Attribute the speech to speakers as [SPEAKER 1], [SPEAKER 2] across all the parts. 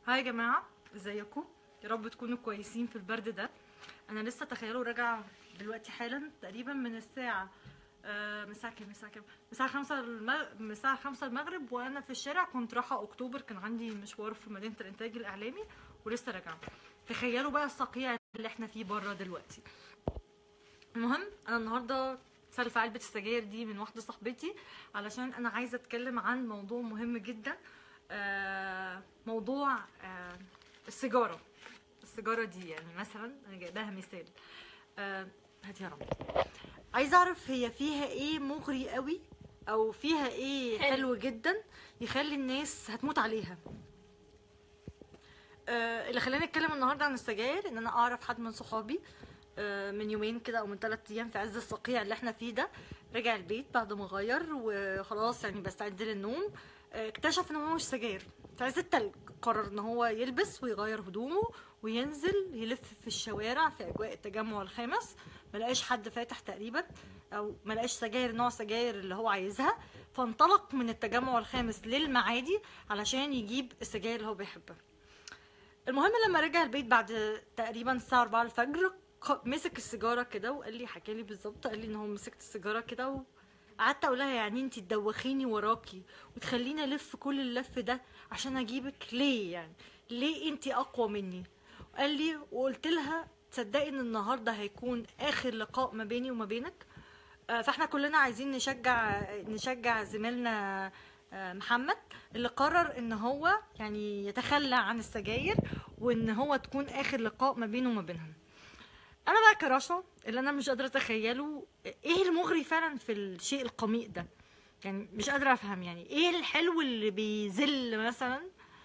[SPEAKER 1] هاي يا جماعة ازيكم يا رب تكونوا كويسين في البرد ده انا لسه تخيلوا راجعة دلوقتي حالا تقريبا من الساعة آه، من الساعة كام من الساعة كام من الساعة خمسة المغ... من الساعة خمسة المغرب وانا في الشارع كنت رايحة اكتوبر كان عندي مشوار في مدينة الانتاج الاعلامي ولسه راجعة تخيلوا بقى الصقيع اللي احنا فيه بره دلوقتي المهم انا النهارده سالفه علبه السجاير دي من واحده صاحبتي علشان انا عايزه اتكلم عن موضوع مهم جدا آه، موضوع آه، السيجاره السيجاره دي يعني مثلا انا جايباها مثال آه، هات يا رب عايزه اعرف هي فيها ايه مغري قوي او فيها ايه
[SPEAKER 2] حلو.
[SPEAKER 1] حلو جدا يخلي الناس هتموت عليها آه، اللي خلاني اتكلم النهارده عن السجاير ان انا اعرف حد من صحابي آه، من يومين كده او من ثلاث ايام في عز الصقيع اللي احنا فيه ده رجع البيت بعد ما غير وخلاص يعني بستعد للنوم آه، اكتشف ان هو مش سجاير في عز التلج قرر ان هو يلبس ويغير هدومه وينزل يلف في الشوارع في اجواء التجمع الخامس ملقاش حد فاتح تقريبا او ملقاش سجاير نوع سجاير اللي هو عايزها فانطلق من التجمع الخامس للمعادي علشان يجيب السجاير اللي هو بيحبها المهم لما رجع البيت بعد تقريبا الساعه 4 الفجر ق- مسك السيجاره كده وقال لي حكى لي بالظبط قال لي ان هو مسك السيجاره كده وقعدت اقول لها يعني انت تدوخيني وراكي وتخليني الف كل اللف ده عشان اجيبك ليه يعني ليه انت اقوى مني قال لي وقلت لها تصدقي ان النهارده هيكون اخر لقاء ما بيني وما بينك آه، فاحنا كلنا عايزين نشجع نشجع زميلنا آه، محمد اللي قرر ان هو يعني يتخلى عن السجاير وان هو تكون اخر لقاء ما بينه وما بينهم انا بقى كرشا اللي انا مش قادره اتخيله ايه المغري فعلا في الشيء القميء ده يعني مش قادره افهم يعني ايه الحلو اللي بيذل مثلا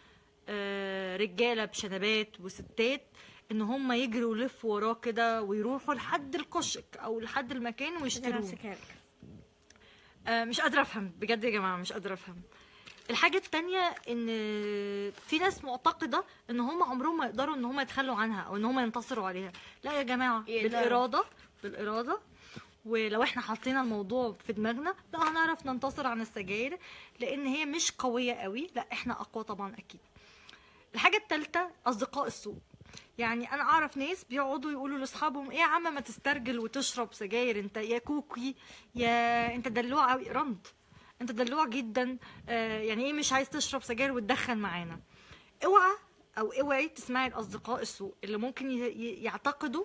[SPEAKER 1] آه، رجاله بشنبات وستات ان هم يجروا يلفوا وراه كده ويروحوا لحد الكشك او لحد المكان
[SPEAKER 2] انا
[SPEAKER 1] ويشتروه
[SPEAKER 2] امسكها لك
[SPEAKER 1] آه، مش قادره افهم بجد يا جماعه مش قادره افهم الحاجة التانية ان في ناس معتقدة ان هم عمرهم ما يقدروا ان هم يتخلوا عنها او ان هم ينتصروا عليها لا يا جماعة
[SPEAKER 2] يقدروا.
[SPEAKER 1] بالارادة بالارادة ولو احنا حطينا الموضوع في دماغنا لا هنعرف ننتصر عن السجاير لان هي مش قوية قوي لا احنا اقوى طبعا اكيد الحاجة التالتة اصدقاء السوء يعني انا اعرف ناس بيقعدوا يقولوا لاصحابهم ايه يا عم ما تسترجل وتشرب سجاير انت يا كوكي يا انت دلوع قوي رند انت دلوع جدا آه يعني ايه مش عايز تشرب سجاير وتدخن معانا اوعى او اوعي تسمعي الاصدقاء السوء اللي ممكن ي- ي- يعتقدوا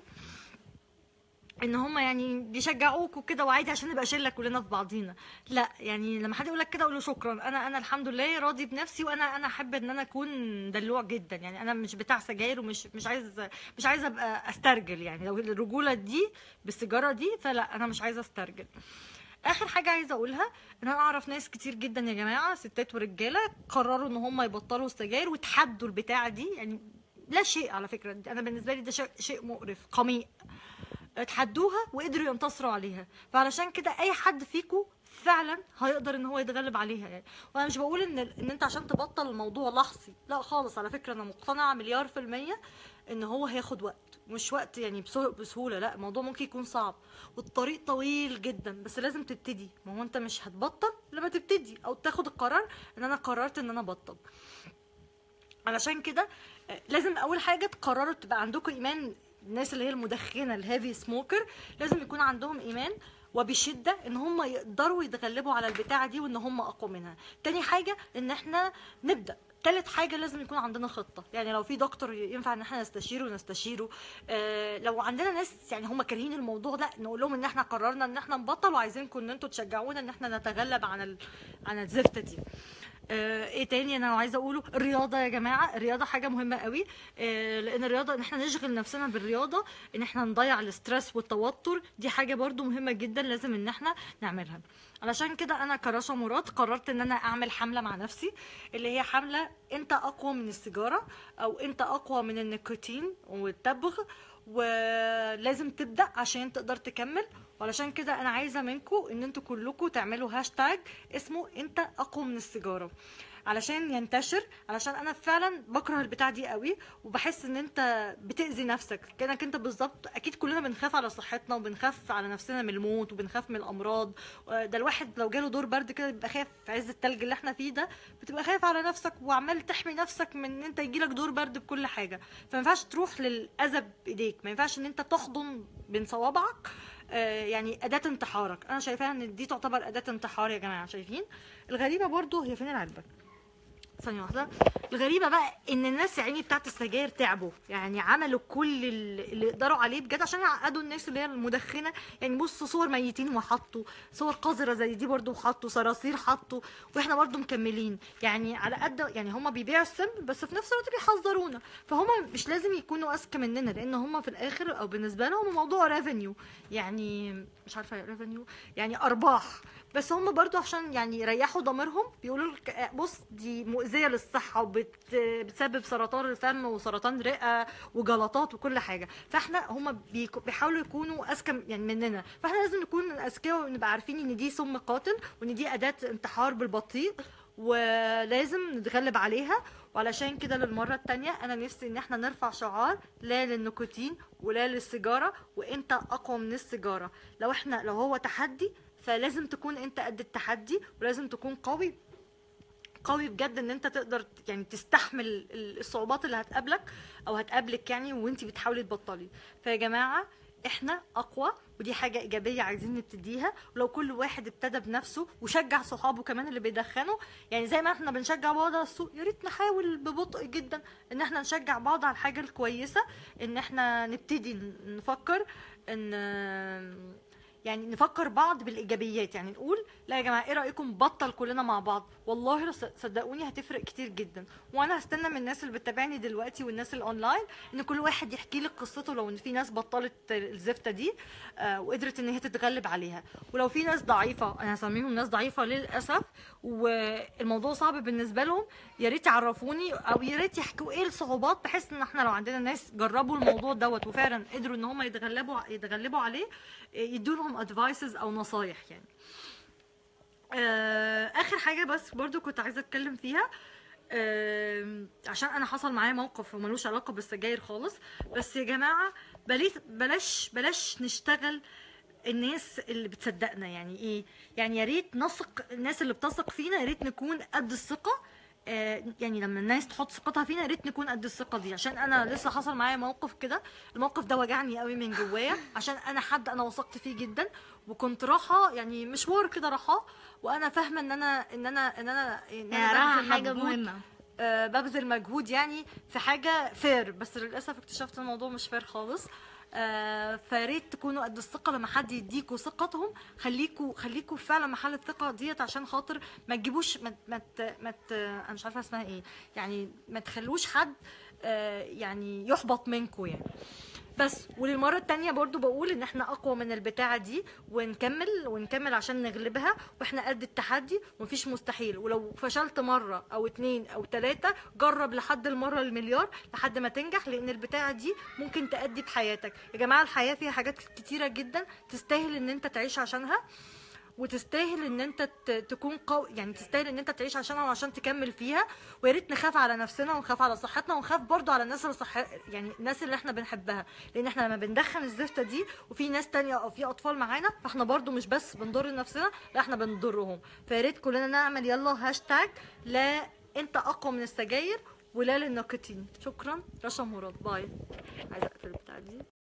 [SPEAKER 1] ان هم يعني بيشجعوك وكده وعادي عشان نبقى شله كلنا في بعضينا لا يعني لما حد يقول لك كده اقول له شكرا انا انا الحمد لله راضي بنفسي وانا انا احب ان انا اكون دلوع جدا يعني انا مش بتاع سجاير ومش مش عايز مش عايزه ابقى استرجل يعني لو الرجوله دي بالسيجاره دي فلا انا مش عايزه استرجل اخر حاجه عايزه اقولها ان انا اعرف ناس كتير جدا يا جماعه ستات ورجاله قرروا ان هم يبطلوا السجاير وتحدوا البتاعه دي يعني لا شيء على فكره انا بالنسبه لي ده شيء- شيء مقرف قميء اتحدوها وقدروا ينتصروا عليها فعلشان كده اي حد فيكم فعلا هيقدر ان هو يتغلب عليها يعني وانا مش بقول ان ان انت عشان تبطل الموضوع لحظي لا خالص على فكره انا مقتنعه مليار في الميه ان هو هياخد وقت مش وقت يعني بسه- بسهوله لا الموضوع ممكن يكون صعب والطريق طويل جدا بس لازم تبتدي ما هو انت مش هتبطل لما تبتدي او تاخد القرار ان انا قررت ان انا ابطل علشان كده آه، لازم اول حاجه تقرروا تبقى عندكم ايمان الناس اللي هي المدخنه الهيفي سموكر لازم يكون عندهم ايمان وبشده ان هم يقدروا يتغلبوا على البتاعه دي وان هم اقوى منها تاني حاجه ان احنا نبدا تالت حاجة لازم يكون عندنا خطة يعني لو في دكتور ينفع ان احنا نستشيره نستشيره آه لو عندنا ناس يعني هم كارهين الموضوع ده نقول لهم ان احنا قررنا ان احنا نبطل وعايزينكم ان انتوا تشجعونا ان احنا نتغلب عن ال... عن الزفتة دي آه، ايه تاني انا عايزه اقوله الرياضه يا جماعه الرياضه حاجه مهمه قوي آه، لان الرياضه ان احنا نشغل نفسنا بالرياضه ان احنا نضيع الاسترس والتوتر دي حاجه برضو مهمه جدا لازم ان احنا نعملها علشان كده انا كرشا مراد قررت ان انا اعمل حمله مع نفسي اللي هي حمله انت اقوى من السيجاره او انت اقوى من النيكوتين والتبغ ولازم تبدا عشان تقدر تكمل وعلشان كده انا عايزه منكم ان انتوا كلكم تعملوا هاشتاج اسمه انت اقوى من السيجاره علشان ينتشر علشان انا فعلا بكره البتاع دي قوي وبحس ان انت بتاذي نفسك كانك انت بالظبط اكيد كلنا بنخاف على صحتنا وبنخاف على نفسنا من الموت وبنخاف من الامراض آه، ده الواحد لو جاله دور برد كده بيبقى خايف في عز التلج اللي احنا فيه ده بتبقى خايف على نفسك وعمال تحمي نفسك من ان انت يجيلك دور برد بكل حاجه فما ينفعش تروح للاذى بايديك ما ينفعش ان انت تحضن بين صوابعك آه، يعني اداه انتحارك انا شايفاها ان دي تعتبر اداه انتحار يا جماعه شايفين الغريبه برضو هي فين العلبه ثانية واحدة الغريبة بقى ان الناس يا عيني بتاعت السجاير تعبوا يعني عملوا كل ال- اللي يقدروا عليه بجد عشان يعقدوا الناس اللي هي المدخنة يعني بصوا صور ميتين وحطوا صور قذرة زي دي برضو حطوا صراصير حطوا واحنا برضو مكملين يعني على قد يعني هما بيبيعوا السم بس في نفس الوقت بيحذرونا فهم مش لازم يكونوا اذكى مننا لان هم في الاخر او بالنسبة لهم موضوع ريفينيو يعني مش عارفة ريفينيو يعني ارباح بس هم برضو عشان يعني يريحوا ضميرهم بيقولوا لك بص دي مؤذيه للصحه وبتسبب سرطان الفم وسرطان رئه وجلطات وكل حاجه فاحنا هم بيكو- بيحاولوا يكونوا اذكى يعني مننا فاحنا لازم نكون اذكياء ونبقى عارفين ان دي سم قاتل وان دي اداه انتحار بالبطيء ولازم نتغلب عليها وعلشان كده للمرة التانية أنا نفسي إن احنا نرفع شعار لا للنيكوتين ولا للسيجارة وأنت أقوى من السيجارة لو احنا لو هو تحدي فلازم تكون أنت قد التحدي ولازم تكون قوي قوي بجد ان انت تقدر يعني تستحمل ال- الصعوبات اللي هتقابلك او هتقابلك يعني وانت بتحاولي تبطلي فيا جماعه احنا اقوى ودي حاجه ايجابيه عايزين نبتديها ولو كل واحد ابتدى بنفسه وشجع صحابه كمان اللي بيدخنوا يعني زي ما احنا بنشجع بعض على السوق يا ريت نحاول ببطء جدا ان احنا نشجع بعض على الحاجه الكويسه ان احنا نبتدي ن- نفكر ان يعني نفكر بعض بالايجابيات يعني نقول لا يا جماعه ايه رايكم بطل كلنا مع بعض والله رص- صدقوني هتفرق كتير جدا وانا هستنى من الناس اللي بتتابعني دلوقتي والناس الاونلاين ان كل واحد يحكي لك قصته لو ان في ناس بطلت الزفته دي آه وقدرت ان هي تتغلب عليها ولو في ناس ضعيفه انا هسميهم ناس ضعيفه للاسف والموضوع صعب بالنسبه لهم يا ريت يعرفوني او يا ريت يحكوا ايه الصعوبات بحيث ان احنا لو عندنا ناس جربوا الموضوع دوت وفعلا قدروا ان هم يتغلبوا يتغلبوا عليه يدوا لهم ادفايسز او نصايح يعني آه، اخر حاجه بس برضو كنت عايزه اتكلم فيها آم، عشان انا حصل معايا موقف وملوش علاقه بالسجاير خالص بس يا جماعه بلاش بلاش بلاش نشتغل الناس اللي بتصدقنا يعني ايه يعني يا ريت نثق الناس اللي بتثق فينا يا ريت نكون قد الثقه آه، يعني لما الناس تحط ثقتها فينا يا ريت نكون قد الثقه دي عشان انا لسه حصل معايا موقف كده الموقف ده وجعني قوي من جوايا عشان انا حد انا وثقت فيه جدا وكنت رايحه يعني مشوار كده رايحه وانا فاهمه ان انا ان انا ان انا ان
[SPEAKER 2] يعني
[SPEAKER 1] انا
[SPEAKER 2] راها
[SPEAKER 1] ببذل
[SPEAKER 2] حاجة
[SPEAKER 1] مجهود
[SPEAKER 2] مهمة
[SPEAKER 1] آه، ببذل مجهود يعني في حاجه فير بس للاسف اكتشفت الموضوع مش فير خالص آه، فياريت تكونوا قد الثقه لما حد يديكوا ثقتهم خليكوا خليكوا فعلا محل الثقه ديت عشان خاطر ما تجيبوش ما ما ت- ما ت- انا مش عارفه اسمها ايه يعني ما تخلوش حد آه، يعني يحبط منكم يعني بس وللمره التانية برضو بقول ان احنا اقوى من البتاعه دي ونكمل ونكمل عشان نغلبها واحنا قد التحدي ومفيش مستحيل ولو فشلت مره او اتنين او تلاتة جرب لحد المره المليار لحد ما تنجح لان البتاعه دي ممكن تأدي بحياتك يا جماعه الحياه فيها حاجات كتيره جدا تستاهل ان انت تعيش عشانها وتستاهل ان انت ت- تكون قوي يعني تستاهل ان انت تعيش عشانها وعشان تكمل فيها ويا ريت نخاف على نفسنا ونخاف على صحتنا ونخاف برضو على الناس اللي صح يعني الناس اللي احنا بنحبها لان احنا لما بندخن الزفته دي وفي ناس تانية او في اطفال معانا فاحنا برضو مش بس بنضر نفسنا لا احنا بنضرهم فيا ريت كلنا نعمل يلا هاشتاج لا انت اقوى من السجاير ولا للنيكوتين شكرا رشا مراد باي عايزه اقفل البتاع دي